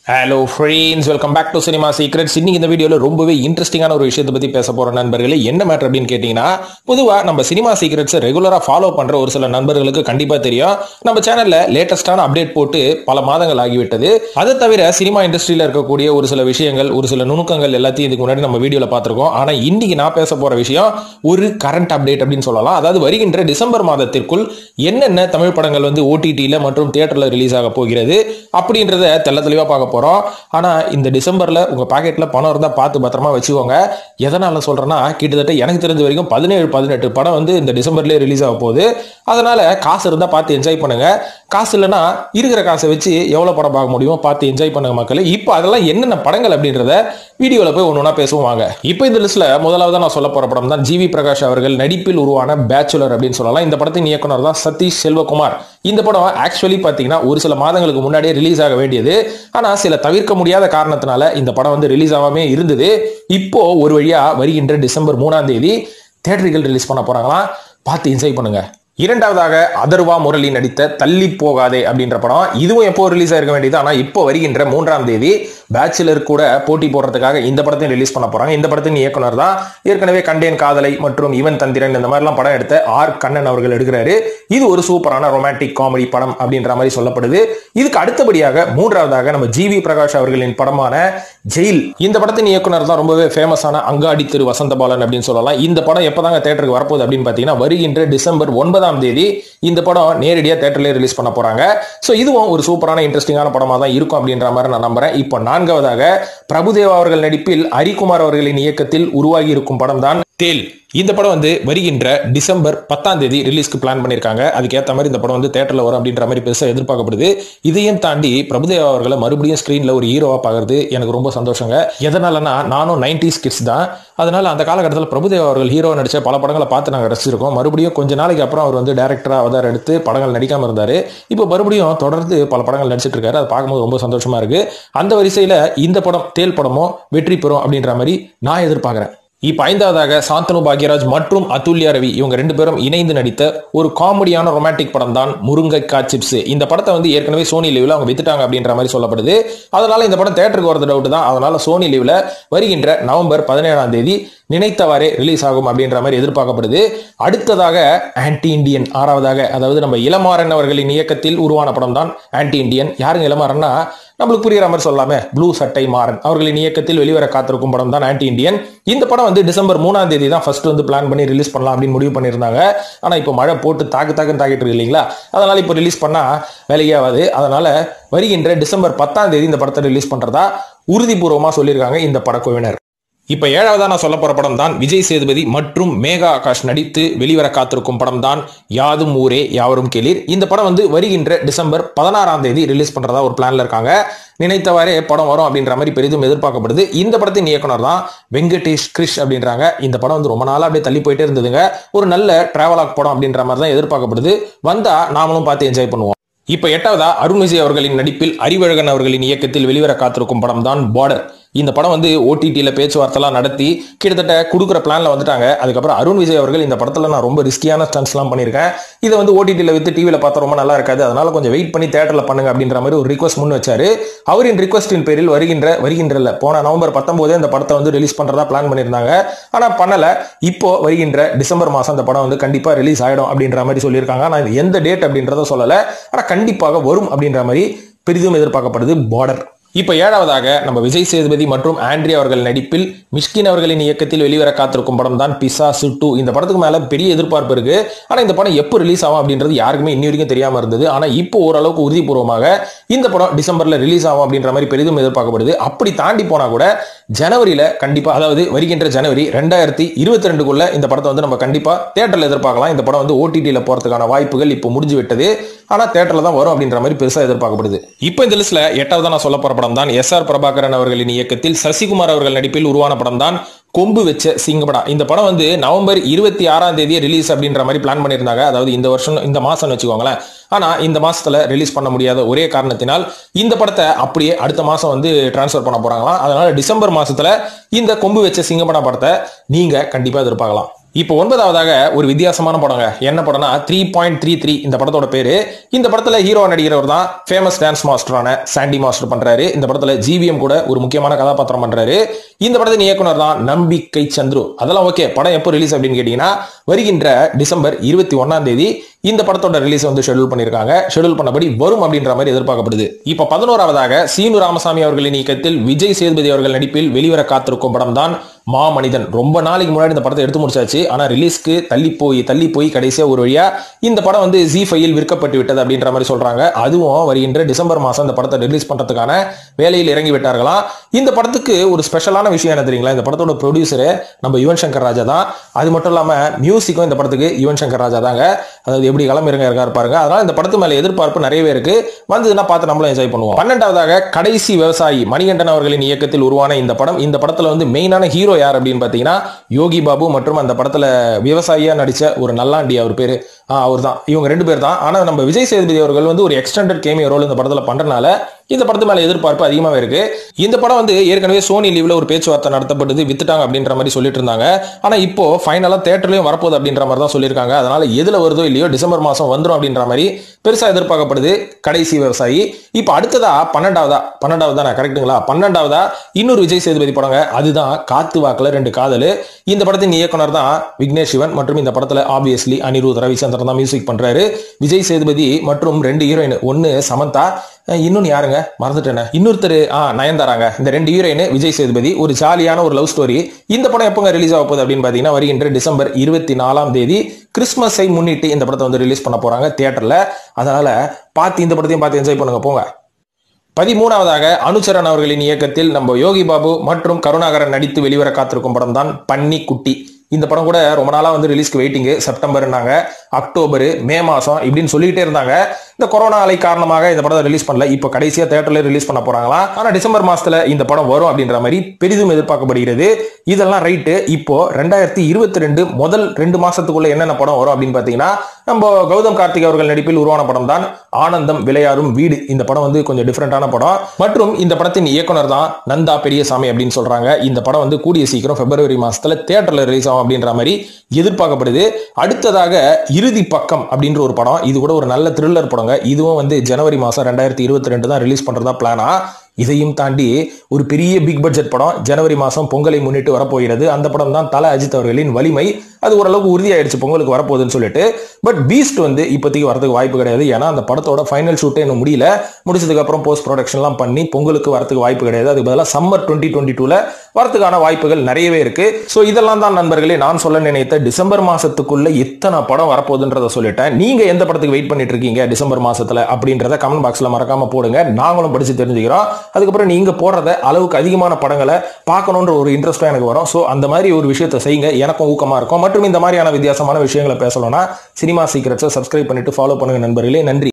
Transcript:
hello friends welcome back to cinema secrets இன்னைக்கு இந்த வீடியோவில் ரொம்பவே இன்ட்ரெஸ்டிங்கான ஒரு விஷயத்தை பற்றி பேச போகிற நண்பர்களே என்ன மேட்டர் அப்படின்னு கேட்டிங்கன்னா பொதுவாக நம்ம சினிமா சீக்ரெட்ஸை ரெகுலராக ஃபாலோ பண்ணுற ஒரு சில நண்பர்களுக்கு கண்டிப்பாக தெரியும் நம்ம சேனலில் லேட்டஸ்டான அப்டேட் போட்டு பல மாதங்கள் ஆகிவிட்டது அதை தவிர சினிமா இண்டஸ்ட்ரியில் இருக்கக்கூடிய ஒரு சில விஷயங்கள் ஒரு சில நுணுக்கங்கள் எல்லாத்தையும் இதுக்கு முன்னாடி நம்ம வீடியோவில் பார்த்துருக்கோம் ஆனால் இன்னைக்கு நான் பேச போகிற விஷயம் ஒரு கரண்ட் அப்டேட் அப்படின்னு சொல்லலாம் அதாவது வருகின்ற டிசம்பர் மாதத்திற்குள் என்னென்ன தமிழ் படங்கள் வந்து ஓடிடியில் மற்றும் தியேட்டரில் ரிலீஸ் ஆக போகிறது அப்படின்றத தெள்ள தெளிவாக பார்க்க போகிறோம் ஆனால் இந்த டிசம்பரில் உங்கள் பாக்கெட்டில் பணம் இருந்தால் பார்த்து பத்திரமா வச்சுக்கோங்க எதனால் சொல்கிறேன்னா கிட்டத்தட்ட எனக்கு தெரிஞ்ச வரைக்கும் பதினேழு பதினெட்டு படம் வந்து இந்த டிசம்பர்லேயே ரிலீஸ் ஆக போகுது அதனால் காசு இருந்தால் பார்த்து என்ஜாய் பண்ணுங்க காசு இல்லைன்னா இருக்கிற காசை வச்சு எவ்வளோ படம் பார்க்க முடியுமோ பார்த்து என்ஜாய் பண்ணுங்க மக்களே இப்போ அதெல்லாம் என்னென்ன படங்கள் அப்படின்றத வீடியோவில் போய் ஒன்று ஒன்றா பேசுவோம் வாங்க இப்போ இந்த லிஸ்ட்டில் முதலாவது நான் சொல்ல போகிற படம் தான் ஜிவி பிரகாஷ் அவர்கள் நடிப்பில் உருவான பேச்சுலர் அப்படின்னு சொல்லலாம் இந்த படத்தின் இயக்குனர் தான் சதீஷ் செல்வகுமார் இந்த படம் ஆக்சுவலி பார்த்தீங்கன்னா ஒரு சில மாதங்களுக்கு முன்னாடியே ரிலீஸ் ஆக வேண்டியது ஆனால் சில தவிர்க்க முடியாத காரணத்தினால இந்த படம் வந்து ரிலீஸ் ஆகாமே இருந்தது இப்போ ஒரு வழியா வருகின்ற டிசம்பர் மூணாம் தேதி தேட்டர்கள் ரிலீஸ் பண்ண போறாங்களாம் பார்த்து என்ஜாய் பண்ணுங்க இரண்டாவதாக அதர்வா முரளி நடித்த தள்ளி போகாதே அப்படின்ற படம் இதுவும் எப்போ ரிலீஸ் ஆயிருக்க வேண்டியது ஆனால் இப்போ வருகின்ற மூன்றாம் தேதி பேச்சுலர் கூட போட்டி போடுறதுக்காக இந்த படத்தையும் ரிலீஸ் பண்ண போறாங்க இந்த படத்தின் இயக்குனர் தான் ஏற்கனவே கண்டேன் காதலை மற்றும் இவன் தந்திரன் இந்த மாதிரிலாம் படம் எடுத்த ஆர் கண்ணன் அவர்கள் எடுக்கிறாரு இது ஒரு சூப்பரான ரொமான்டிக் காமெடி படம் அப்படின்ற மாதிரி சொல்லப்படுது இதுக்கு அடுத்தபடியாக மூன்றாவதாக நம்ம ஜிவி பிரகாஷ் அவர்களின் படமான ஜெயில் இந்த படத்தின் இயக்குனர் தான் ரொம்பவே ஃபேமஸான அங்காடி திரு வசந்தபாலன் அப்படின்னு சொல்லலாம் இந்த படம் எப்பதாங்க தேட்டருக்கு வரப்போகுது அப்படின்னு பார்த்தீங்கன்னா வருகின்ற டிசம்பர் ஒன்பதாம் தேதி இந்த படம் நேரடியாக தேட்டர்லேயே ரிலீஸ் பண்ண போறாங்க ஸோ இதுவும் ஒரு சூப்பரான இன்ட்ரெஸ்டிங்கான படமாக தான் இருக்கும் அப்படின்ற மாதிரி நான் நம்புறேன் இப்போ நான்காவதாக பிரபுதேவா அவர்கள் நடிப்பில் ஹரிகுமார் அவர்களின் இயக்கத்தில் உருவாகி இருக்கும் படம் தான் தேல் இந்த படம் வந்து வருகின்ற டிசம்பர் பத்தாம் தேதி ரிலீஸ்க்கு பிளான் பண்ணியிருக்காங்க அதுக்கேற்ற மாதிரி இந்த படம் வந்து தேட்டரில் வரும் அப்படின்ற மாதிரி பெருசாக எதிர்பார்க்கப்படுது இதையும் தாண்டி பிரபுதேவா அவர்களை மறுபடியும் ஸ்க்ரீனில் ஒரு ஹீரோவாக பார்க்கறது எனக்கு ரொம்ப சந்தோஷங்க எதனாலனா நானும் நைன்டிஸ் கிட்ஸ் தான் அதனால அந்த காலகட்டத்தில் பிரபுதேவா அவர்கள் ஹீரோ நடிச்ச பல படங்களை பார்த்து நாங்கள் ரசிச்சிருக்கோம் மறுபடியும் கொஞ்ச நாளைக்கு அப்புறம் அவர் வந்து டேரக்டராக அவதாரம் எடுத்து படங்கள் நடிக்காமல் இருந்தார் இப்போ மறுபடியும் தொடர்ந்து பல படங்கள் நடிச்சிட்டு இருக்காரு அதை பார்க்கும்போது ரொம்ப சந்தோஷமா இருக்கு அந்த வரிசையில் இந்த படம் தேல் படமும் வெற்றி பெறும் அப்படின்ற மாதிரி நான் எதிர்பார்க்குறேன் இப்ப ஐந்தாவதாக சாந்தனு பாக்யராஜ் மற்றும் அதுல்யா ரவி இவங்க ரெண்டு பேரும் இணைந்து நடித்த ஒரு காமெடியான ரொமான்டிக் படம் தான் முருங்கைக்காய் சிப்ஸ் இந்த படத்தை வந்து ஏற்கனவே சோனி லீவ்ல அவங்க வித்துட்டாங்க அப்படின்ற மாதிரி சொல்லப்படுது அதனால இந்த படம் தேட்டருக்கு வரது டவுட் தான் அதனால சோனி லீவ்ல வருகின்ற நவம்பர் பதினேழாம் தேதி நினைத்தவாறே ரிலீஸ் ஆகும் அப்படின்ற மாதிரி எதிர்பார்க்கப்படுது அடுத்ததாக ஆன்டி இண்டியன் ஆறாவதாக அதாவது நம்ம இளமாறன் அவர்களின் இயக்கத்தில் உருவான படம் தான் ஆன்டி இண்டியன் யாருங்க இளமாறன்னா நம்மளுக்கு புரியுற மாதிரி சொல்லாம ப்ளூ சட்டை மாறன் அவர்களின் இயக்கத்தில் வெளிவர காத்திருக்கும் படம் தான் ஆன்டி இண்டியன் இந்த படம் வந்து டிசம்பர் மூணாம் தேதி தான் ஃபர்ஸ்ட் வந்து பிளான் பண்ணி ரிலீஸ் பண்ணலாம் அப்படின்னு முடிவு பண்ணியிருந்தாங்க ஆனால் இப்போ மழை போட்டு தாக்கு தாக்குன்னு தாக்கிட்டு இருக்கு இல்லைங்களா அதனால இப்போ ரிலீஸ் பண்ணா வேலையாகாது அதனால வருகின்ற டிசம்பர் பத்தாம் தேதி இந்த படத்தை ரிலீஸ் பண்றதா உறுதிபூர்வமா சொல்லியிருக்காங்க இந்த படக்குழுவினர் இப்ப ஏழாவதா நான் சொல்ல போற படம் தான் விஜய் சேதுபதி மற்றும் மேகா ஆகாஷ் நடித்து வெளிவர காத்திருக்கும் படம் தான் யாதும் ஊரே யாவரும் கேளீர் இந்த படம் வந்து வருகின்ற டிசம்பர் பதினாறாம் தேதி ரிலீஸ் பண்றதா ஒரு பிளான்ல இருக்காங்க நினைத்தவாறே படம் வரும் அப்படின்ற மாதிரி பெரிதும் எதிர்பார்க்கப்படுது இந்த படத்தின் இயக்குனர் தான் வெங்கடேஷ் கிரிஷ் அப்படின்றாங்க இந்த படம் வந்து ரொம்ப நாளா அப்படியே தள்ளி போயிட்டே இருந்ததுங்க ஒரு நல்ல டிராவலாக் படம் அப்படின்ற மாதிரி தான் எதிர்பார்க்கப்படுது வந்தா நாமளும் பார்த்து என்ஜாய் பண்ணுவோம் இப்ப எட்டாவதா அருண் விஜய் அவர்களின் நடிப்பில் அறிவழகன் அவர்களின் இயக்கத்தில் வெளிவர காத்திருக்கும் படம் தான் பார்டர் இந்த படம் வந்து ஓடிடியில் பேச்சுவார்த்தைலாம் நடத்தி கிட்டத்தட்ட கொடுக்குற பிளான்ல வந்துட்டாங்க அதுக்கப்புறம் அருண் விஜய் அவர்கள் இந்த படத்தில் நான் ரொம்ப ரிஸ்கியான ஸ்டன்ஸ்லாம் பண்ணியிருக்கேன் இதை வந்து ஓடிடியில் வித்து டிவியில் பார்த்தா ரொம்ப நல்லா இருக்காது அதனால கொஞ்சம் வெயிட் பண்ணி தேட்டரில் பண்ணுங்க அப்படின்ற மாதிரி ஒரு ரிக்வஸ்ட் முன் வச்சாரு அவரின் ரிக்வஸ்டின் பேரில் வருகின்ற வருகின்றல போன நவம்பர் பத்தொன்பதே இந்த படத்தை வந்து ரிலீஸ் பண்றதா பிளான் பண்ணியிருந்தாங்க ஆனால் பண்ணல இப்போ வருகின்ற டிசம்பர் மாதம் இந்த படம் வந்து கண்டிப்பாக ரிலீஸ் ஆயிடும் அப்படின்ற மாதிரி சொல்லியிருக்காங்க ஆனால் இது எந்த டேட் அப்படின்றத சொல்லலை ஆனால் கண்டிப்பாக வரும் அப்படின்ற மாதிரி பெரிதும் எதிர்பார்க்கப்படுது பார்டர் இப்ப ஏழாவதாக நம்ம விஜய் சேதுபதி மற்றும் ஆண்ட்ரி அவர்கள் நடிப்பில் மிஷ்கின் அவர்களின் இயக்கத்தில் வெளிவர காத்திருக்கும் படம் தான் பிசா சுட்டு இந்த படத்துக்கு மேல பெரிய எதிர்பார்ப்பு இருக்கு ஆனா இந்த படம் எப்போ ரிலீஸ் ஆகும் அப்படின்றது யாருக்குமே இன்னி வரைக்கும் தெரியாம இருந்தது ஆனா இப்போ ஓரளவுக்கு உறுதிபூர்வமாக இந்த படம் டிசம்பர்ல ரிலீஸ் ஆகும் அப்படின்ற மாதிரி பெரிதும் எதிர்பார்க்கப்படுது அப்படி தாண்டி போனா கூட ஜனவரியில கண்டிப்பா அதாவது வருகின்ற ஜனவரி ரெண்டாயிரத்தி இருபத்தி ரெண்டுக்குள்ள இந்த படத்தை வந்து நம்ம கண்டிப்பா தேட்டர்ல எதிர்பார்க்கலாம் இந்த படம் வந்து ஓடிடியில் போறதுக்கான வாய்ப்புகள் இப்போ முடிஞ்சு விட்டது ஆனா தேட்டர்ல தான் வரும் அப்படின்ற மாதிரி பெருசா எதிர்பார்க்கப்படுது இப்போ இந்த லிஸ்ட்ல எட்டாவது நான் சொல்ல போற படம் தான் எஸ் ஆர் பிரபாகரன் அவர்களின் இயக்கத்தில் சசிகுமார் அவர்கள் நடிப்பில் உருவான படம் தான் கொம்பு வச்ச சிங்கப்படா இந்த படம் வந்து நவம்பர் இருபத்தி ஆறாம் தேதி ரிலீஸ் அப்படின்ற மாதிரி பிளான் பண்ணியிருந்தாங்க அதாவது இந்த வருஷம் இந்த மாசம் வச்சுக்கோங்களேன் ஆனா இந்த மாசத்துல ரிலீஸ் பண்ண முடியாத ஒரே காரணத்தினால் இந்த படத்தை அப்படியே அடுத்த மாசம் வந்து டிரான்ஸ்ஃபர் பண்ண போறாங்களாம் அதனால டிசம்பர் மாசத்துல இந்த கொம்பு வச்ச சிங்கப்படா படத்தை நீங்க கண்டிப்பா எதிர்பார்க்கலாம் இப்போ ஒன்பதாவதாக ஒரு வித்தியாசமான படங்க என்ன படம்னா த்ரீ பாயிண்ட் த்ரீ த்ரீ இந்த படத்தோட பேரு இந்த படத்துல ஹீரோ நடிக்கிறவர் தான் ஃபேமஸ் டான்ஸ் மாஸ்டரான சாண்டி மாஸ்டர் பண்றாரு இந்த படத்துல ஜிவிஎம் கூட ஒரு முக்கியமான கதாபாத்திரம் பண்றாரு இந்த படத்தின் இயக்குனர் தான் நம்பிக்கை சந்துரு அதெல்லாம் ஓகே படம் எப்போ ரிலீஸ் அப்படின்னு கேட்டீங்கன்னா வருகின்ற டிசம்பர் இருபத்தி ஒன்னாம் தேதி இந்த படத்தோட ரிலீஸ் வந்து ஷெட்யூல் பண்ணிருக்காங்க ஷெட்யூல் பண்ணபடி வரும் அப்படின்ற மாதிரி எதிர்பார்க்கப்படுது இப்போ பதினோராவதாக சீனு ராமசாமி அவர்களின் இயக்கத்தில் விஜய் சேதுபதி அவர்கள் நடிப்பில் வெளிவர காத்திருக்கும் படம் தான் மாமனிதன் ரொம்ப நாளைக்கு முன்னாடி இந்த படத்தை எடுத்து முடிச்சாச்சு ஆனா ரிலீஸ்க்கு தள்ளி போய் தள்ளி போய் கடைசியா ஒரு வழியா இந்த படம் வந்து ஜி ஃபையில் விற்கப்பட்டு விட்டது அப்படின்ற மாதிரி சொல்றாங்க அதுவும் வருகின்ற டிசம்பர் மாசம் இந்த படத்தை ரிலீஸ் பண்றதுக்கான வேலையில் இறங்கி விட்டார்களாம் இந்த படத்துக்கு ஒரு ஸ்பெஷலான விஷயம் என்ன தெரியுங்களா இந்த படத்தோட ப்ரொடியூசரு நம்ம யுவன் சங்கர் ராஜா தான் அது மட்டும் இல்லாம மியூசிக்கும் இந்த படத்துக்கு யுவன் சங்கர் ராஜா தாங்க அதாவது எப்படி கிளம்பிருங்க இருக்காரு பாருங்க அதனால இந்த படத்து மேல எதிர்பார்ப்பு நிறையவே இருக்கு வந்ததுன்னா பார்த்து நம்மளும் என்ஜாய் பண்ணுவோம் பன்னெண்டாவதாக கடைசி விவசாயி மணிகண்டன் அவர்களின் இயக்கத்தில் உருவான இந்த படம் இந்த படத்துல வந்து மெயினான ஹீரோ யார் அப்படின்னு பாத்தீங்கன்னா யோகி பாபு மற்றும் அந்த படத்துல விவசாயியா நடிச்ச ஒரு நல்லாண்டி அவர் பேரு அவர் தான் இவங்க ரெண்டு பேர் தான் ஆனா நம்ம விஜய் சேதுபதி அவர்கள் வந்து ஒரு எக்ஸ்டெண்டட் கேமியோ ரோல் இந்த படத்துல பண்றதுனால இந்த படத்து மேல எதிர்பார்ப்பு அதிகமாவே இருக்கு இந்த படம் வந்து ஏற்கனவே சோனி லீவ்ல ஒரு பேச்சுவார்த்தை நடத்தப்பட்டது வித்துட்டாங்க அப்படின்ற மாதிரி சொல்லிட்டு இருந்தாங்க ஆனா இப்போ ஃபைனலா தேட்டர்லயும் வரப்போகுது அப்படின்ற மாதிரி தான் சொல்லியிருக்காங்க அதனால எதுல வருதோ இல்லையோ டிசம்பர் மாசம் வந்துடும் அப்படின்ற மாதிரி பெருசா எதிர்பார்க்கப்படுது கடைசி விவசாயி இப்போ அடுத்ததா பன்னெண்டாவதா பன்னெண்டாவதா நான் கரெக்ட்டுங்களா பன்னெண்டாவதா இன்னொரு விஜய் சேதுபதி படங்க அதுதான் காத்து வாக்குல ரெண்டு காதல் இந்த படத்தின் இயக்குனர் தான் விக்னேஷ் சிவன் மற்றும் இந்த படத்துல ஆப்வியஸ்லி அனிருத் ரவிச்சந்திரன் தான் மியூசிக் பண்றாரு விஜய் சேதுபதி மற்றும் ரெண்டு ஹீரோயின் ஒன்னு சமந்தா இன்னொன்னு யாருங்க மறந்துட்டேனே இன்னொருத்தர் ஆ நயன்தாராங்க இந்த ரெண்டு ஹீரோயின் விஜய் சேதுபதி ஒரு ஜாலியான ஒரு லவ் ஸ்டோரி இந்த படம் எப்போங்க ரிலீஸ் ஆக போகுது அப்படின்னு பாத்தீங்கன்னா வருகின்ற டிசம்பர் இருபத்தி நாலாம் தேதி கிறிஸ்மஸை முன்னிட்டு இந்த படத்தை வந்து ரிலீஸ் பண்ண போறாங்க தியேட்டர்ல அதனால பார்த்து இந்த படத்தையும் பார்த்து என்ஜாய் பண்ணுங்க போங்க பதிமூணாவதாக அனுச்சரன் அவர்களின் இயக்கத்தில் நம்ம யோகி பாபு மற்றும் கருணாகரன் நடித்து வெளிவர காத்திருக்கும் படம் தான் பன்னி குட்டி இந்த படம் கூட ரொம்ப நாளா வந்து ரிலீஸ்க்கு வெயிட்டிங் செப்டம்பர்னாங்க அக்டோபர் மே மாசம் இப்படின்னு சொல்லிட்டே இருந்தாங்க இந்த கொரோனா அலை காரணமாக இந்த படத்தை ரிலீஸ் பண்ணல இப்போ கடைசியா தேட்டர்ல ரிலீஸ் பண்ண போறாங்களா ஆனா டிசம்பர் மாசத்துல இந்த படம் வரும் அப்படின்ற மாதிரி பெரிதும் எதிர்பார்க்கப்படுகிறது இதெல்லாம் ரைட்டு இப்போ ரெண்டாயிரத்தி இருபத்தி ரெண்டு முதல் ரெண்டு மாசத்துக்குள்ள என்னென்ன படம் வரும் அப்படின்னு பாத்தீங்கன்னா நம்ம கௌதம் கார்த்திக் அவர்கள் நடிப்பில் உருவான படம் தான் ஆனந்தம் விளையாடும் வீடு இந்த படம் வந்து கொஞ்சம் டிஃப்ரெண்டான படம் மற்றும் இந்த படத்தின் இயக்குனர் தான் நந்தா பெரியசாமி அப்படின்னு சொல்றாங்க இந்த படம் வந்து கூடிய சீக்கிரம் பிப்ரவரி மாசத்துல தியேட்டர்ல ரிலீஸ் ஆகும் அப்படின்ற மாதிரி எதிர்பார்க்கப்படுது அடுத்ததாக இறுதி பக்கம் அப்படின்ற ஒரு படம் இது கூட ஒரு நல்ல த்ரில்லர் படங்க இதுவும் வந்து ஜனவரி மாசம் ரெண்டாயிரத்தி இருபத்தி ரெண்டு தான் ரிலீஸ் பண்றதா பிளானா இதையும் தாண்டி ஒரு பெரிய பிக் பட்ஜெட் படம் ஜனவரி மாசம் பொங்கலை முன்னிட்டு வரப்போகிறது அந்த படம் தான் தல அஜித் அவர்களின் வலிமை அது ஓரளவுக்கு உறுதியாயிடுச்சு பொங்கலுக்கு வரப்போகுதுன்னு சொல்லிட்டு பட் பீஸ்ட் வந்து இப்போதைக்கு வரதுக்கு வாய்ப்பு கிடையாது ஏன்னா அந்த படத்தோட ஃபைனல் ஷூட்டே இன்னும் முடியல முடிச்சதுக்கு அப்புறம் போஸ்ட் ப்ரொடக்ஷன்லாம் பண்ணி பொங்கலுக்கு வரதுக்கு வாய்ப்பு கிடையாது அதுக்கு பதிலாக சம்மர் டுவெண்ட்டி டுவெண்ட்டி டூல வரதுக்கான வாய்ப்புகள் நிறையவே இருக்கு ஸோ இதெல்லாம் தான் நண்பர்களே நான் சொல்ல நினைத்த டிசம்பர் மாசத்துக்குள்ள எத்தனை படம் வரப்போகுதுன்றத சொல்லிட்டேன் நீங்க எந்த படத்துக்கு வெயிட் பண்ணிட்டு இருக்கீங்க டிசம்பர் மாசத்துல அப்படின்றத கமெண்ட் பாக்ஸ்ல மறக்காம போடுங்க நாங்களும் படிச்சு தெரிஞ்சுக்கிறோம் அதுக்கப்புறம் நீங்க போடுறத அளவுக்கு அதிகமான படங்களை பார்க்கணுன்ற ஒரு இன்ட்ரெஸ்ட்டும் எனக்கு வரும் ஸோ அந்த மாதிரி ஒரு விஷயத்தை செய்யுங்க எனக்கும் ஊக்கமா இருக்கும் மற்றும் இந்த மாதிரியான வித்தியாசமான விஷயங்களை பேசணும்னா சினிமா சீக்கிரட்ஸை சப்ஸ்கிரைப் பண்ணிட்டு ஃபாலோ பண்ணுங்க நண்பர்களே நன்றி